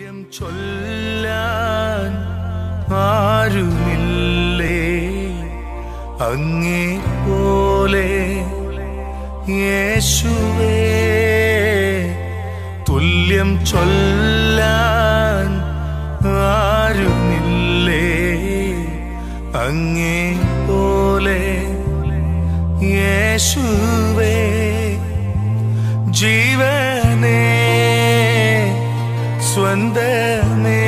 തുല്യം ചൊല്ലാൻ ആരുമില്ലേ അങ്ങേ പോലെ യേശുവേ തുല്യം ചൊല്ലാൻ ആരുമില്ലേ അങ്ങേ പോലെ യേശുവേ ജീവനേ സ്വന്തമേ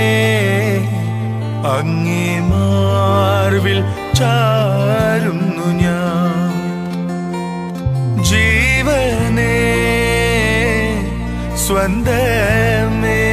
അങ്ങേ മാർവിൽ ചാരുന്നു ഞാൻ ജീവനേ സ്വന്തമേ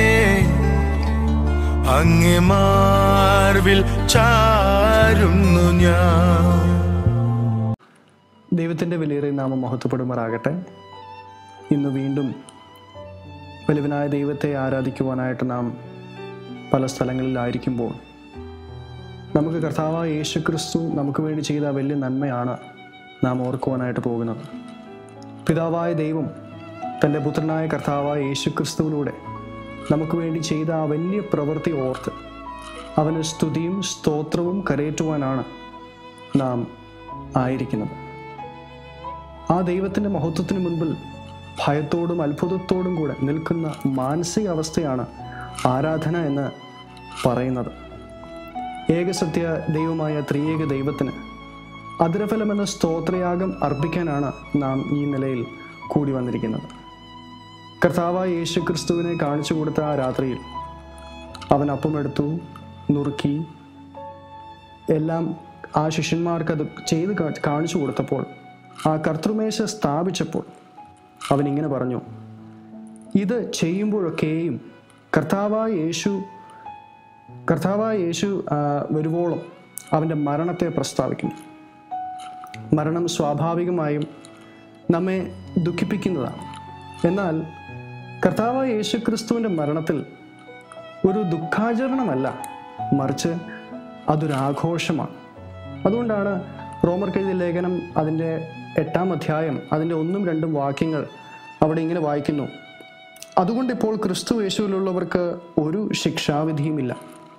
അങ്ങേ മാർവിൽ ചാരുന്നു ഞാൻ ദൈവത്തിൻ്റെ വിലയേറിയ നാമം മഹത്വപ്പെടുമാറാകട്ടെ ഇന്ന് വീണ്ടും വലുവനായ ദൈവത്തെ ആരാധിക്കുവാനായിട്ട് നാം പല സ്ഥലങ്ങളിലായിരിക്കുമ്പോൾ നമുക്ക് കർത്താവായ യേശു ക്രിസ്തു നമുക്ക് വേണ്ടി ചെയ്ത വലിയ നന്മയാണ് നാം ഓർക്കുവാനായിട്ട് പോകുന്നത് പിതാവായ ദൈവം തൻ്റെ പുത്രനായ കർത്താവായ യേശു ക്രിസ്തുവിലൂടെ നമുക്ക് വേണ്ടി ചെയ്ത ആ വലിയ പ്രവൃത്തി ഓർത്ത് അവന് സ്തുതിയും സ്തോത്രവും കരയേറ്റുവാനാണ് നാം ആയിരിക്കുന്നത് ആ ദൈവത്തിൻ്റെ മഹത്വത്തിന് മുൻപിൽ ഭയത്തോടും അത്ഭുതത്തോടും കൂടെ നിൽക്കുന്ന മാനസിക അവസ്ഥയാണ് ആരാധന എന്ന് പറയുന്നത് ഏകസത്യ ദൈവമായ ത്രിയേക ദൈവത്തിന് അതിരഫലം എന്ന സ്തോത്രയാഗം അർപ്പിക്കാനാണ് നാം ഈ നിലയിൽ കൂടി വന്നിരിക്കുന്നത് കർത്താവായ യേശു ക്രിസ്തുവിനെ കാണിച്ചു കൊടുത്ത ആ രാത്രിയിൽ അവൻ അപ്പമെടുത്തു നുറുക്കി എല്ലാം ആ ശിഷ്യന്മാർക്ക് അത് ചെയ്ത് കാ- കാണിച്ചു കൊടുത്തപ്പോൾ ആ കർത്തൃമേശ സ്ഥാപിച്ചപ്പോൾ അവൻ ഇങ്ങനെ പറഞ്ഞു ഇത് ചെയ്യുമ്പോഴൊക്കെയും കർത്താവായ യേശു കർത്താവായ യേശു ആ, വരുവോളം അവൻ്റെ മരണത്തെ പ്രസ്താവിക്കുന്നു മരണം സ്വാഭാവികമായും നമ്മെ ദുഃഖിപ്പിക്കുന്നതാണ് എന്നാൽ കർത്താവായ യേശു ക്രിസ്തുവിൻ്റെ മരണത്തിൽ ഒരു ദുഃഖാചരണമല്ല മറിച്ച് അതൊരു ആഘോഷമാണ് അതുകൊണ്ടാണ് റോമർ എഴുതിയ ലേഖനം അതിൻ്റെ എട്ടാം അധ്യായം അതിൻ്റെ ഒന്നും രണ്ടും വാക്യങ്ങൾ അവിടെ ഇങ്ങനെ വായിക്കുന്നു അതുകൊണ്ട് ഇപ്പോൾ ക്രിസ്തു യേശുവിലുള്ളവർക്ക് ഒരു ശിക്ഷാവിധിയുമില്ല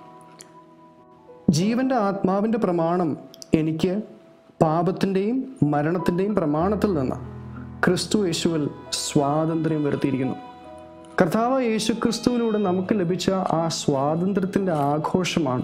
ജീവന്റെ ആത്മാവിന്റെ പ്രമാണം എനിക്ക് പാപത്തിൻ്റെയും മരണത്തിൻ്റെയും പ്രമാണത്തിൽ നിന്ന് ക്രിസ്തു യേശുവിൽ സ്വാതന്ത്ര്യം വരുത്തിയിരിക്കുന്നു കർത്താവ് യേശു ക്രിസ്തുവിലൂടെ നമുക്ക് ലഭിച്ച ആ സ്വാതന്ത്ര്യത്തിൻ്റെ ആഘോഷമാണ്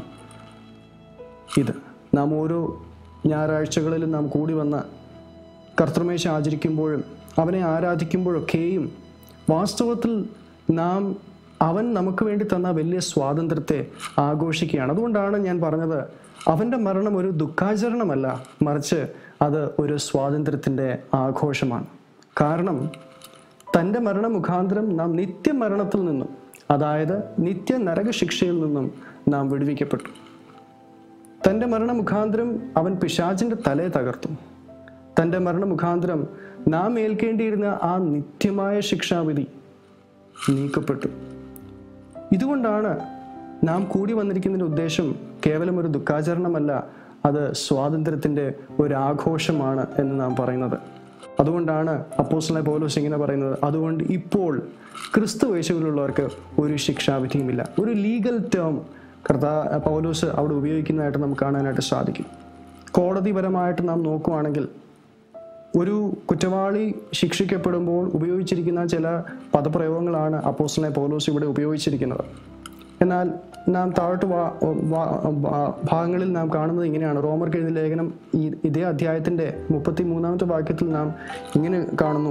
ഇത് നാം ഓരോ ഞായറാഴ്ചകളിലും നാം കൂടി വന്ന് കർത്തൃമേശ ആചരിക്കുമ്പോഴും അവനെ ആരാധിക്കുമ്പോഴൊക്കെയും വാസ്തവത്തിൽ നാം അവൻ നമുക്ക് വേണ്ടി തന്ന വലിയ സ്വാതന്ത്ര്യത്തെ ആഘോഷിക്കുകയാണ് അതുകൊണ്ടാണ് ഞാൻ പറഞ്ഞത് അവൻ്റെ മരണം ഒരു ദുഃഖാചരണമല്ല മറിച്ച് അത് ഒരു സ്വാതന്ത്ര്യത്തിൻ്റെ ആഘോഷമാണ് കാരണം തൻ്റെ മരണ മുഖാന്തരം നാം നിത്യമരണത്തിൽ നിന്നും അതായത് നിത്യ നരകശിക്ഷയിൽ നിന്നും നാം വിടുവിക്കപ്പെട്ടു തൻ്റെ മരണ മുഖാന്തരം അവൻ പിശാചിൻ്റെ തലയെ തകർത്തു തൻ്റെ മരണ മുഖാന്തരം നാം ഏൽക്കേണ്ടിയിരുന്ന ആ നിത്യമായ ശിക്ഷാവിധി നീക്കപ്പെട്ടു ഇതുകൊണ്ടാണ് നാം കൂടി വന്നിരിക്കുന്നതിൻ്റെ ഉദ്ദേശം കേവലം ഒരു ദുഃഖാചരണമല്ല അത് സ്വാതന്ത്ര്യത്തിൻ്റെ ഒരു ആഘോഷമാണ് എന്ന് നാം പറയുന്നത് അതുകൊണ്ടാണ് അപ്പോസ്റ്റലായ പൗലോസ് ഇങ്ങനെ പറയുന്നത് അതുകൊണ്ട് ഇപ്പോൾ ക്രിസ്തു യേശുവിലുള്ളവർക്ക് ഒരു ശിക്ഷാവിധിയുമില്ല ഒരു ലീഗൽ ടേം കർത്താ പൗലോസ് അവിടെ ഉപയോഗിക്കുന്നതായിട്ട് നമുക്ക് കാണാനായിട്ട് സാധിക്കും കോടതിപരമായിട്ട് നാം നോക്കുവാണെങ്കിൽ ഒരു കുറ്റവാളി ശിക്ഷിക്കപ്പെടുമ്പോൾ ഉപയോഗിച്ചിരിക്കുന്ന ചില പദപ്രയോഗങ്ങളാണ് അപ്പോസ്റ്റലായ പൗലോസ് ഇവിടെ ഉപയോഗിച്ചിരിക്കുന്നത് എന്നാൽ നാം താഴോട്ട് വാ വാ- വാ- ഭാഗങ്ങളിൽ നാം കാണുന്നത് ഇങ്ങനെയാണ് റോമർ എഴുതിയ ലേഖനം ഈ ഇതേ അധ്യായത്തിൻ്റെ മുപ്പത്തി മൂന്നാമത്തെ വാക്യത്തിൽ നാം ഇങ്ങനെ കാണുന്നു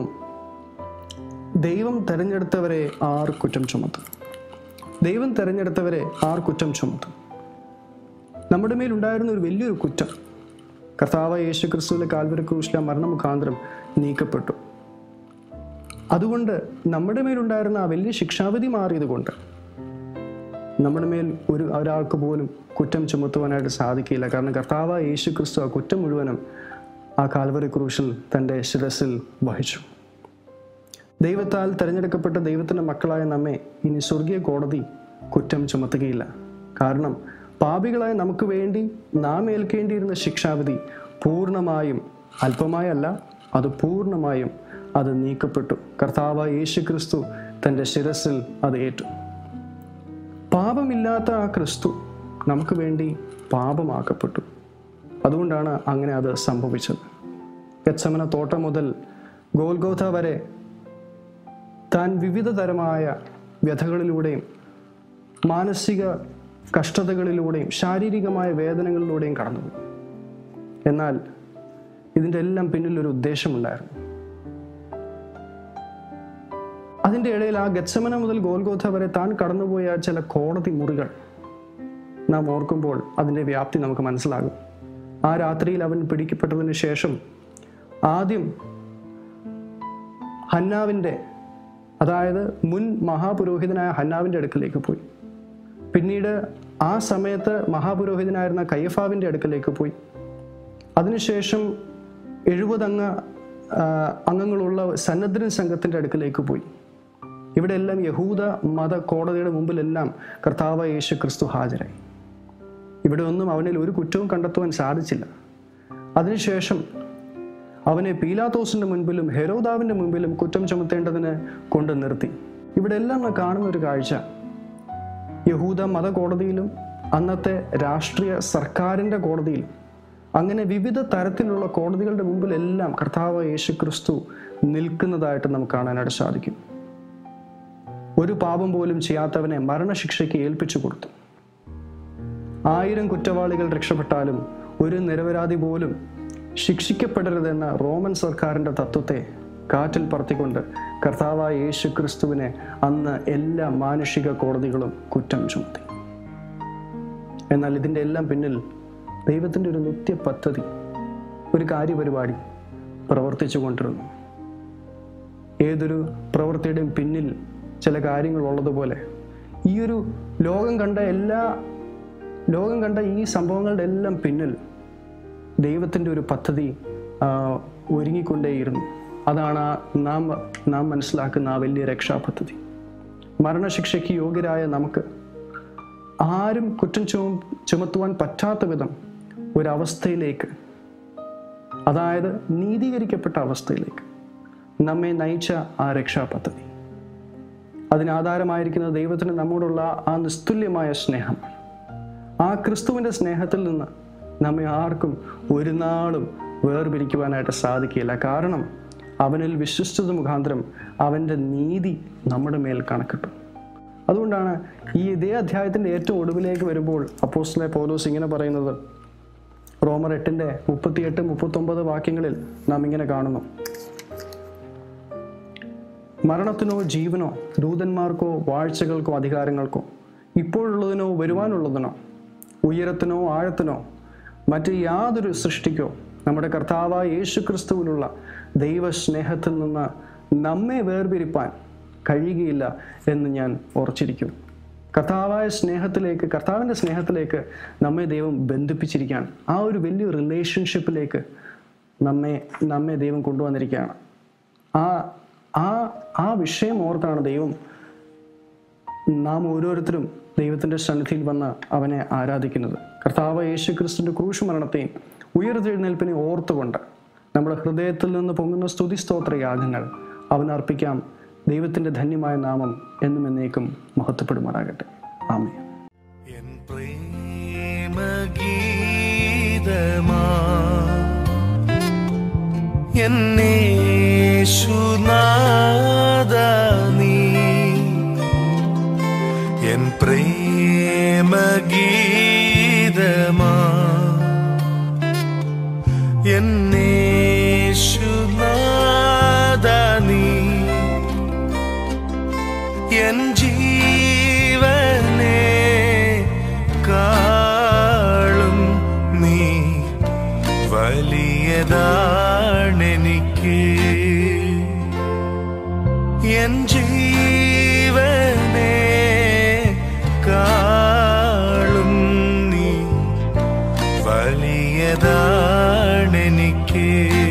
ദൈവം തെരഞ്ഞെടുത്തവരെ ആർ കുറ്റം ചുമത്തും ദൈവം തെരഞ്ഞെടുത്തവരെ ആർ കുറ്റം ചുമത്തും നമ്മുടെ മേലുണ്ടായിരുന്ന ഒരു വലിയൊരു കുറ്റം കർത്താവ് യേശു ക്രിസ്തുവിലെ കാൽവര ക്രൂശിലെ മരണ മുഖാന്തരം നീക്കപ്പെട്ടു അതുകൊണ്ട് നമ്മുടെ മേലുണ്ടായിരുന്ന ആ വലിയ ശിക്ഷാവിധി മാറിയത് കൊണ്ട് നമ്മുടെ മേൽ ഒരു ഒരാൾക്ക് പോലും കുറ്റം ചുമത്തുവാനായിട്ട് സാധിക്കില്ല കാരണം കർത്താവ് യേശു ക്രിസ്തു ആ കുറ്റം മുഴുവനും ആ കാൽവരി ക്രൂശിൽ തൻ്റെ ശിരസിൽ വഹിച്ചു ദൈവത്താൽ തിരഞ്ഞെടുക്കപ്പെട്ട ദൈവത്തിൻ്റെ മക്കളായ നമ്മെ ഇനി സ്വർഗീയ കോടതി കുറ്റം ചുമത്തുകയില്ല കാരണം പാപികളായ നമുക്ക് വേണ്ടി നാം ഏൽക്കേണ്ടിയിരുന്ന ശിക്ഷാവിധി പൂർണ്ണമായും അല്പമായല്ല അത് പൂർണ്ണമായും അത് നീക്കപ്പെട്ടു കർത്താവ് യേശു ക്രിസ്തു തൻ്റെ ശിരസിൽ അത് ഏറ്റു പാപമില്ലാത്ത ആ ക്രിസ്തു നമുക്ക് വേണ്ടി പാപമാക്കപ്പെട്ടു അതുകൊണ്ടാണ് അങ്ങനെ അത് സംഭവിച്ചത് ഗച്ചമന തോട്ടം മുതൽ ഗോൽഗോഥ വരെ താൻ വിവിധ തരമായ വ്യഥകളിലൂടെയും മാനസിക കഷ്ടതകളിലൂടെയും ശാരീരികമായ വേദനകളിലൂടെയും കടന്നുപോയി എന്നാൽ ഇതിൻ്റെ എല്ലാം പിന്നിൽ ഒരു ഉദ്ദേശമുണ്ടായിരുന്നു അതിൻ്റെ ഇടയിൽ ആ ഗച്ചമന മുതൽ ഗോൽഗോഥ വരെ താൻ കടന്നുപോയ ചില കോടതി മുറികൾ നാം ഓർക്കുമ്പോൾ അതിൻ്റെ വ്യാപ്തി നമുക്ക് മനസ്സിലാകും ആ രാത്രിയിൽ അവൻ പിടിക്കപ്പെട്ടതിന് ശേഷം ആദ്യം ഹന്നാവിൻ്റെ അതായത് മുൻ മഹാപുരോഹിതനായ ഹന്നാവിൻ്റെ അടുക്കലേക്ക് പോയി പിന്നീട് ആ സമയത്ത് മഹാപുരോഹിതനായിരുന്ന കയ്യഫാവിൻ്റെ അടുക്കലേക്ക് പോയി അതിനുശേഷം എഴുപതംഗ ആ, അംഗങ്ങളുള്ള സന്നദ്ധൻ സംഘത്തിൻ്റെ അടുക്കലേക്ക് പോയി ഇവിടെ എല്ലാം യഹൂദ മത കോടതിയുടെ മുമ്പിലെല്ലാം കർത്താവ് യേശു ക്രിസ്തു ഹാജരായി ഇവിടെ ഒന്നും അവനിൽ ഒരു കുറ്റവും കണ്ടെത്തുവാൻ സാധിച്ചില്ല അതിനുശേഷം അവനെ പീലാത്തോസിന്റെ മുൻപിലും ഹെരോദാവിന്റെ മുൻപിലും കുറ്റം ചുമത്തേണ്ടതിന് കൊണ്ട് നിർത്തി ഇവിടെ എല്ലാം നാം കാണുന്ന ഒരു കാഴ്ച യഹൂദ മത കോടതിയിലും അന്നത്തെ രാഷ്ട്രീയ സർക്കാരിന്റെ കോടതിയിലും അങ്ങനെ വിവിധ തരത്തിലുള്ള കോടതികളുടെ മുമ്പിലെല്ലാം കർത്താവ് യേശു ക്രിസ്തു നിൽക്കുന്നതായിട്ട് നമുക്ക് കാണാനായിട്ട് സാധിക്കും ഒരു പാപം പോലും ചെയ്യാത്തവനെ മരണശിക്ഷയ്ക്ക് ഏൽപ്പിച്ചു കൊടുത്തു ആയിരം കുറ്റവാളികൾ രക്ഷപ്പെട്ടാലും ഒരു നിരപരാധി പോലും ശിക്ഷിക്കപ്പെടരുതെന്ന റോമൻ സർക്കാരിന്റെ തത്വത്തെ കാറ്റിൽ പറത്തിക്കൊണ്ട് കർത്താവായ യേശു ക്രിസ്തുവിനെ അന്ന് എല്ലാ മാനുഷിക കോടതികളും കുറ്റം ചുമത്തി എന്നാൽ ഇതിൻ്റെ എല്ലാം പിന്നിൽ ദൈവത്തിൻ്റെ ഒരു നിത്യ പദ്ധതി ഒരു കാര്യപരിപാടി പ്രവർത്തിച്ചു കൊണ്ടിരുന്നു ഏതൊരു പ്രവൃത്തിയുടെയും പിന്നിൽ ചില കാര്യങ്ങൾ ഉള്ളതുപോലെ ഈ ഒരു ലോകം കണ്ട എല്ലാ ലോകം കണ്ട ഈ സംഭവങ്ങളുടെ എല്ലാം പിന്നിൽ ദൈവത്തിൻ്റെ ഒരു പദ്ധതി ആ, ഒരുങ്ങിക്കൊണ്ടേയിരുന്നു അതാണ് ആ നാം നാം മനസ്സിലാക്കുന്ന ആ വലിയ രക്ഷാപദ്ധതി മരണശിക്ഷയ്ക്ക് യോഗ്യരായ നമുക്ക് ആരും കുറ്റം ചുമ ചുമത്തുവാൻ പറ്റാത്ത വിധം ഒരവസ്ഥയിലേക്ക് അതായത് നീതീകരിക്കപ്പെട്ട അവസ്ഥയിലേക്ക് നമ്മെ നയിച്ച ആ രക്ഷാപദ്ധതി അതിനാധാരമായിരിക്കുന്ന ദൈവത്തിന് നമ്മോടുള്ള ആ നിസ്തുല്യമായ സ്നേഹം ആ ക്രിസ്തുവിൻ്റെ സ്നേഹത്തിൽ നിന്ന് നമ്മെ ആർക്കും ഒരു നാളും വേർപിരിക്കുവാനായിട്ട് സാധിക്കില്ല കാരണം അവനിൽ വിശ്വസിച്ചത് മുഖാന്തരം അവൻ്റെ നീതി നമ്മുടെ മേൽ കണക്കിട്ടു അതുകൊണ്ടാണ് ഈ ഇതേ അധ്യായത്തിൻ്റെ ഏറ്റവും ഒടുവിലേക്ക് വരുമ്പോൾ അപ്പോസ്തലനായ പൗലോസ് ഇങ്ങനെ പറയുന്നത് റോമർ എട്ടിൻ്റെ മുപ്പത്തിയെട്ട് മുപ്പത്തൊമ്പത് വാക്യങ്ങളിൽ നാം ഇങ്ങനെ കാണുന്നു മരണത്തിനോ ജീവനോ ദൂതന്മാർക്കോ വാഴ്ചകൾക്കോ അധികാരങ്ങൾക്കോ ഇപ്പോഴുള്ളതിനോ വരുവാനുള്ളതിനോ ഉയരത്തിനോ ആഴത്തിനോ മറ്റ് യാതൊരു സൃഷ്ടിക്കോ നമ്മുടെ കർത്താവായ യേശു ക്രിസ്തുവിലുള്ള ദൈവസ്നേഹത്തിൽ നിന്ന് നമ്മെ വേർപിരിപ്പാൻ കഴിയുകയില്ല എന്ന് ഞാൻ ഉറച്ചിരിക്കും കർത്താവായ സ്നേഹത്തിലേക്ക് കർത്താവിൻ്റെ സ്നേഹത്തിലേക്ക് നമ്മെ ദൈവം ബന്ധിപ്പിച്ചിരിക്കാൻ ആ ഒരു വലിയ റിലേഷൻഷിപ്പിലേക്ക് നമ്മെ നമ്മെ ദൈവം കൊണ്ടുവന്നിരിക്കുകയാണ് ആ ആ ആ വിഷയം ഓർത്താണ് ദൈവം നാം ഓരോരുത്തരും ദൈവത്തിൻ്റെ സന്നിധിയിൽ വന്ന് അവനെ ആരാധിക്കുന്നത് കർത്താവ് യേശു ക്രിസ്തുവിൻ്റെ ക്രൂശ് മരണത്തെയും ഉയർത്തെഴുന്നേൽപ്പിനെ ഓർത്തുകൊണ്ട് നമ്മുടെ ഹൃദയത്തിൽ നിന്ന് പൊങ്ങുന്ന സ്തുതി സ്തോത്ര യാഗങ്ങൾ അവൻ അർപ്പിക്കാം ദൈവത്തിൻ്റെ ധന്യമായ നാമം എന്നും എന്നേക്കും മഹത്വപ്പെടുമാറാകട്ടെ ആമേ എൻ പ്രേമഗീതമാ എന്നേശുനാഥ നീ എൻ പ്രേമഗീതമാ എന്നേശുനാഥ നീ എൻ ജീവനെ കാളും നീ വലിയതാണെനിക്ക് എൻ ജീവനെ കാളും നീ വലിയതാണെനിക്ക്